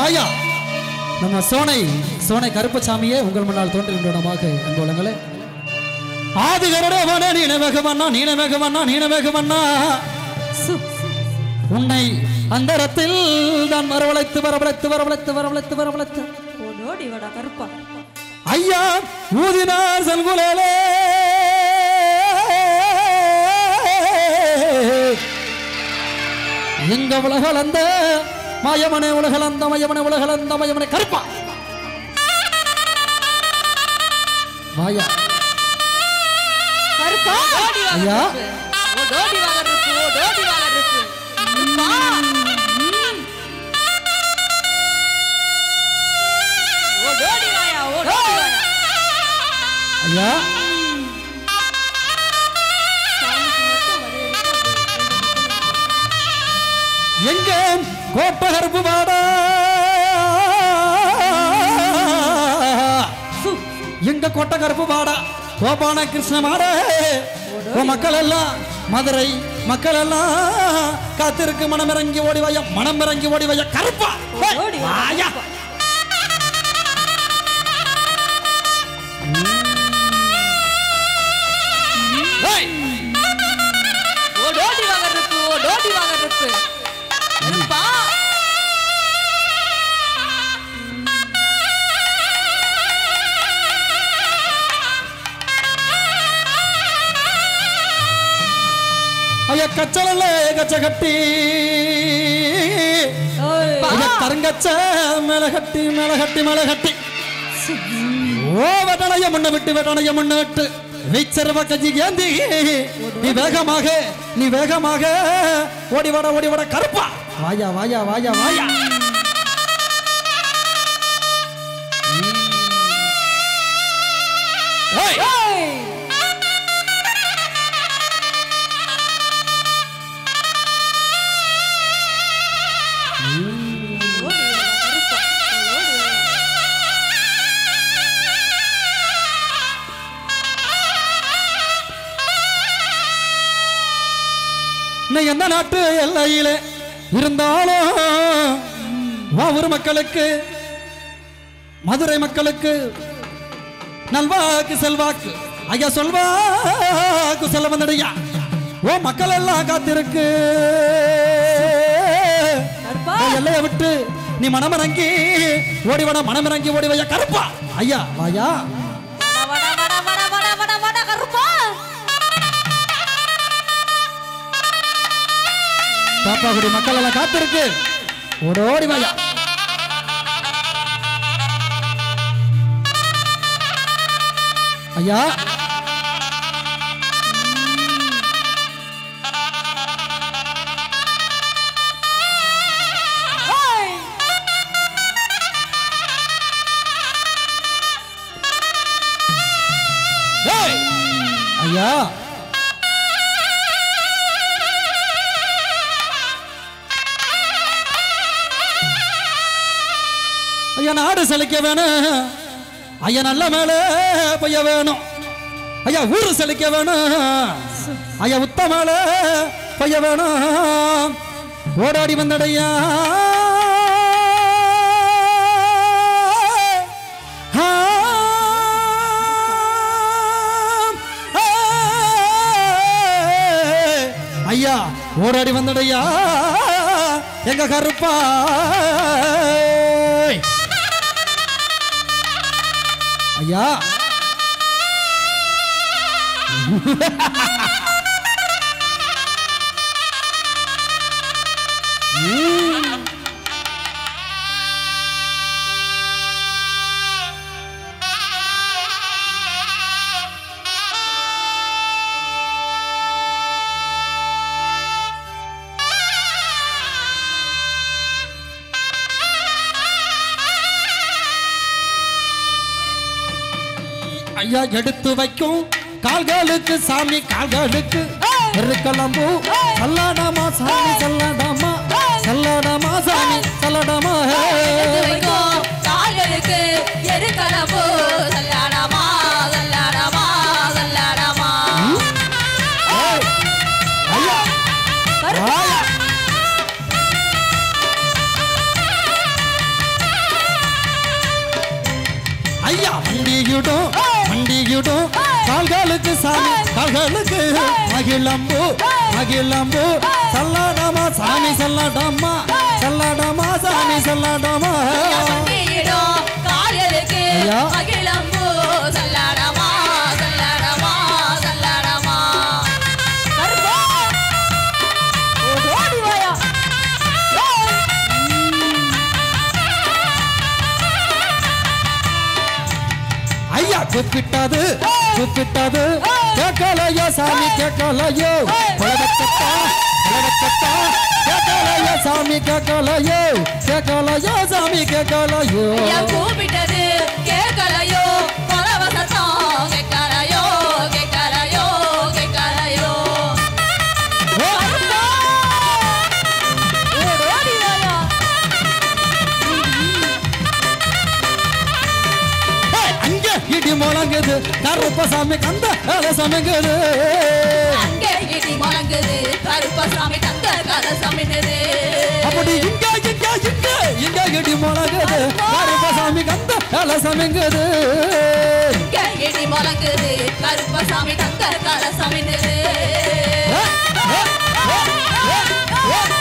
வாயா நம்ம சோனை சோனை கருப்பசாமியே உங்கள் முன்னால் தோன்றுகின்றனமாக அன்போலங்களே ஆதிகருடவன நீனவேகமன்னா நீனவேகமன்னா நீனவேகமன்னா உன்னை அந்தரத்தில் நான் வரவழைத்து வரவழைத்து வரவழைத்து வரவழைத்து வரவழைத்து ஓடோடி வாடா கருப்பா ஐயா ஊதினார் சல்குலேலே எங்க உலகளந்த மயமனே உலகளந்த மயமனே உலகளந்த மயமனே கருப்பா வாயா கருப்பா ஓடி வா ஐயா. ஓடோடி வா கருப்பு ஓடோடி வா கருப்பு கருப்பா ஓடோடி வாயா ஓடோடி வாயா ஐயா சாமிக்கு மட்டும் வழி எங்க கோட்டை கருப்பு வாடா எங்க கோட்டை கருப்பு வாடா கோபான கிருஷ்ண மாடே உன் மக்கள் எல்லாம் மதுரை மக்கள் எல்லாம் காத்திருக்கு மனமிறங்கி ஓடி வாயா மனமிறங்கி ஓடி வாயா கருப்பா ஏய், ஓடி வா வாயா கருப்பா. ஏய், ஓடோடி வா கருப்பு ஓடோடி வா கருப்பு கருப்பா ஐயா கச்சலல்ல கச்ச கட்டி ஓய் ஐயா கருங்கச்ச மேல கட்டி மேல கட்டி மேல கட்டி ஓ வெட்டணைய முன்ன விட்டு வெட்டணைய முன்ன விட்டு வீச்சரவ கஞ்சி ஏந்தி நீ வேகமாக நீ வேகமாக ஓடி வாடா ஓடி வாடா கருப்பா வாயா வாயா வாயா வாயா ஏய், ஏய் ஓடி வா கருப்பா ஓடி வா நீ எந்த நாட்டு எல்லையிலே இருந்தாலும் உன் ஊர் மக்களுக்கு மதுரை மக்களுக்கு நல்வாக்கு செல்வாக்கு ஐயா சொல்வாக்கு சொல்ல வந்தடையா ஓ மக்கள் எல்லாம் காத்திருக்கு கருப்பா. உன் எல்லையை விட்டு நீ மனமிறங்கி ஓடி வட மனமிறங்கி ஓடி வையா கருப்பா ஐயா வாயா வட வட வட வட வட வட கருப்பா தாப்பாக்குடி மக்கள் எல்லாம் காத்திருக்கு ஓடோடி வாயா ஐயா ஓய் ஏய்! ஐயா ஐயா நாடு செழிக்க வேணும் ஐயா நல்ல மேல பைய வேணும் ஐயா ஊரு செழிக்க வேணும் ஐயா உத்த மேல பைய வேணும் ஓடாடி வந்தடையா ஐயா ஓடாடி வந்தடையா எங்க கருப்பா ஐயா ஐயா எடுத்து வைக்கும் கால்களுக்கு சாமி கால்களுக்கு இருக்கலம்பூ சல்லடமா சாமி சல்லடமா சல்லடமா சாமி சல்லடமா வைக்கும் கால்களுக்கு எருக்கலம்பு சல்லாடமா சல்லாடமா சல்லாடமா ஏய், ஐயா வாயா. மகளுக்கு மகிழம்பு மகிழம்பு சல்லாடமா சாமி சல்லாடமா சல்லாடமா சாமி சல்லாடமா பண்டியிடும் காரியலுக்கு ஐயா. மகிழம்பூ சல்லாடமா சல்லாடமா சல்லாடமா கருப்பா ஓடி வாயா ஐயா கூப்பிட்டது கூப்பிட்டது கேட்கலையோ சாமி கேட்கலையோ குலவச்சத்தா குலவச்சத்தா கேட்கலையோ சாமி கேட்கலையோ கேட்கலையோ சாமி கேட்கலையோ ஐயா கூப்பிட்டது கேட்கலையோ பரவசத்தம் கேட்கலையோ கேட்கலையோ கேட்கலையோ கருப்பா ஓடி வாயா ஏய், அங்க இடி முழங்குது கருப்பசாமி கந்த வேலை சமைக்குது அங்கே இடி முழங்குது கருப்பசாமி தங்க கதை சமைனது அப்படி இங்க இங்க இங்க இங்க இடி முழங்குது கருப்பசாமி கந்த வேலை சமைக்குது இங்கே இடி முழங்குது கருப்பசாமி தங்க கதை சமைனது ஏ, ஏ, ஏ, ஏ, ஏ.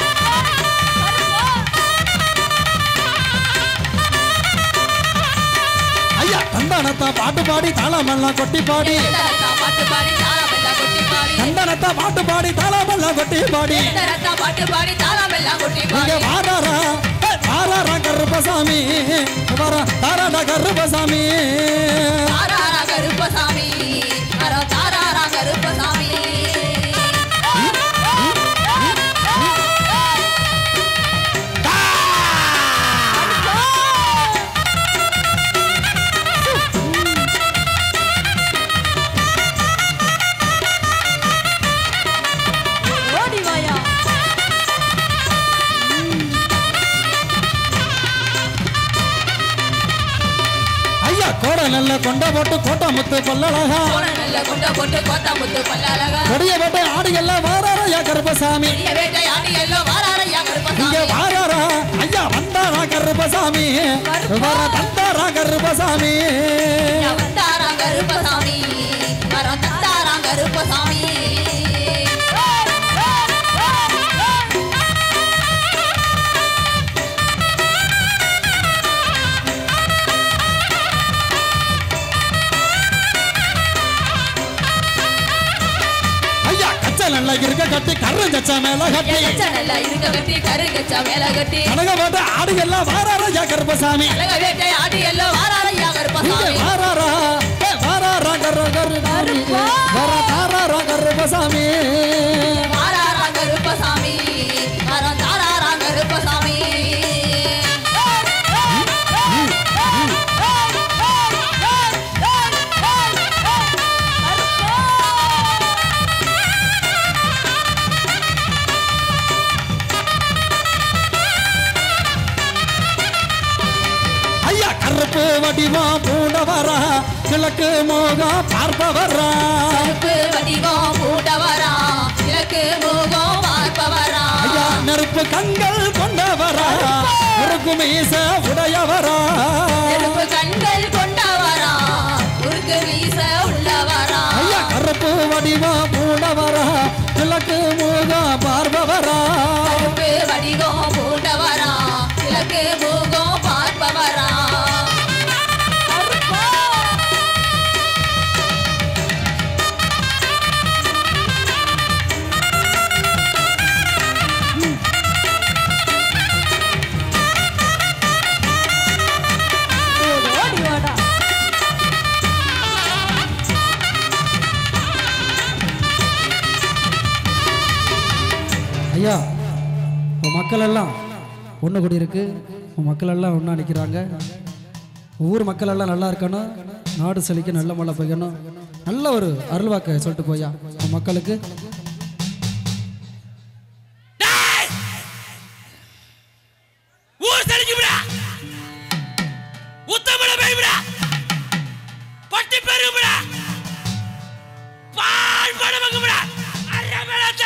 ஐயா தந்தானத்தா பாட்டு பாடி தாளமெல்லாம் கொட்டி பாடி பாட்டு பாடி தாளம் எல்லாம் கொட்டி பாடி தந்தனத்தா பாட்டு பாடி தாளமெல்லாம் கொட்டி பாடி ரத்தா பாட்டு பாடி தாளம் எல்லாம் கொட்டி இங்க பாடி வாராரா ஏ, வாராரா கருப்பசாமி வர தாராடா கருப்பசாமி தாராரா கருப்பசாமி அரோ தாராரா கருப்பசாமி ஓடி வாயா ஐயா கோட நல்ல கொண்ட போட்டு கோட்டை முத்து கொல்லழகா போன நல்ல குண்ட போட்டு கோத்தா முத்து பல்லழகா கொடிய போட்டு ஆடி எல்லாம் வாராரா ஐயா கருப்பசாமி பெரிய வேட்டை ஆடி எல்லோ வாராரையா இங்க கருப்பசாமி வாராரா ஐயா வந்தாரா கருப்பசாமி வர தந்தாரா கருப்பசாமி ஐயா வந்தாரா கருப்பசாமி வரம் தந்தாரா கருப்பசாமி ஐயா கச்ச நல்லா இருக்க கட்டி கரு சச்சா மேல கட்டி எச்ச நல்லா இருக்க கட்டி கருகச்சா மேல கட்டி கனக போட்டு ஆடி எல்லாம் வாராரா ஐயா கருப்பசாமி அழக வேட்டை ஆடி எல்லோ வாராரையா இங்க கருப்பசாமி வாராரா ஏ, வாராரா கரு கரு கருப்பா. வர தாராரா கருப்பசாமி வாராரா கருப்பசாமி வரம் தாராரா கருப்பசாமி ஐயா கருப்பு வடிவா பூண்டவரா கிழக்கு மோகம் பார்ப்பவரா கருப்பு வடிவம் பூட்டவரா கிழக்கு முகம் பார்ப்பவரா ஐயா நெருப்பு கண்கள் கொண்டவரா முறுக்கு மீச உடையவரா நெருப்பு கண்கள் கொண்டவரா உருக்கு வீச உள்ளவரா ஐயா கருப்பு வடிவா பூண்டவரா கிழக்கு மோகம் பார்ப்பவரா கருப்பு வடிவம் பூண்டவரா கிழக்கு முகம் பார்ப்பவரா ஓடி வாடா ஐயா உன் மக்கள் எல்லாம் ஒன்று கூடி இருக்கு உன் மக்கள் எல்லாம் ஒன்றா நிற்கிறாங்க ஊர் மக்கள் எல்லாம் நல்லா இருக்கணும் நாடு செழிக்க நல்ல மழை பெய்யணும் நல்ல ஒரு அருள்வாக்க சொல்லிட்டு போயா உன் மக்களுக்கு ஊர் செழிஞ்சு விடா உத்தமல போய் விடா பட்டி பெருகு விடா பால் பணமங்க விடா அரே மேலாத்த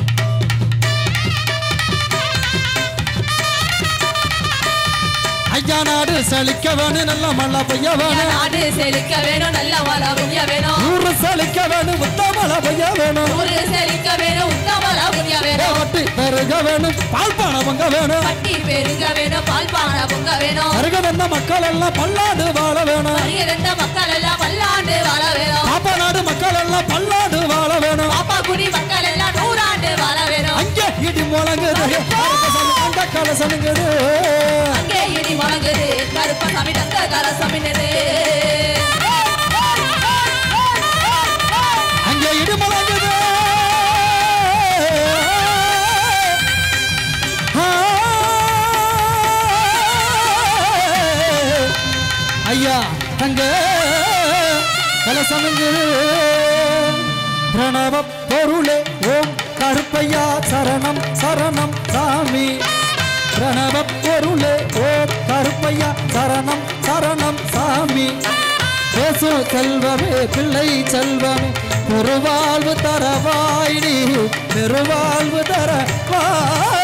ஐயா என் நாடு செழிக்க வேணும் நல்ல மழை பெய்ய என் வேணும் நாடு செழிக்க வேணும் நல்ல மழை பெய்ய வேணும் ஊரு செழிக்க வேணும் உத்த மழை பெய்ய வேணும் ஊரு செழிக்க வேணும் உத்தமலா புரிய வேணும் வட்டி பெருக வேணும் பால் பானை பொங்க வேணும் பட்டி பெருக வேணும் பால் பானை பொங்க வேணும் அருக வந்த மக்கள் எல்லாம் பல்லாண்டு வாழ வேணும் வருகிற மக்கள் எல்லாம் பல்லாண்டு வாழ வேணும் பாப்பா நாடு மக்கள் எல்லாம் பல்லாண்டு வாழ வேணும் பாப்பா குடி மக்கள் எல்லாம் நூறாண்டு வாழ வேணும் அங்கே இடி முழங்குது அடுத்த சாமி அந்த கலசனுங்குது அங்கே இடி முழங்குது கருப்பசாமி தந்த கலசமினது அங்கே இடி முழங்குது ஆ. ஐயா தங்க கலசனுங்குது பிரணவ பொருளே ஓம் கருப்பையா சரணம் சரணம் சாமி பிரணவ பொருளே ஓம் கருப்பையா சரணம் சரணம் சாமி பேசு செல்வமே பிள்ளை செல்வமே பெருவாழ்வு தரவாயிடி பெருவாழ்வு தரவாய்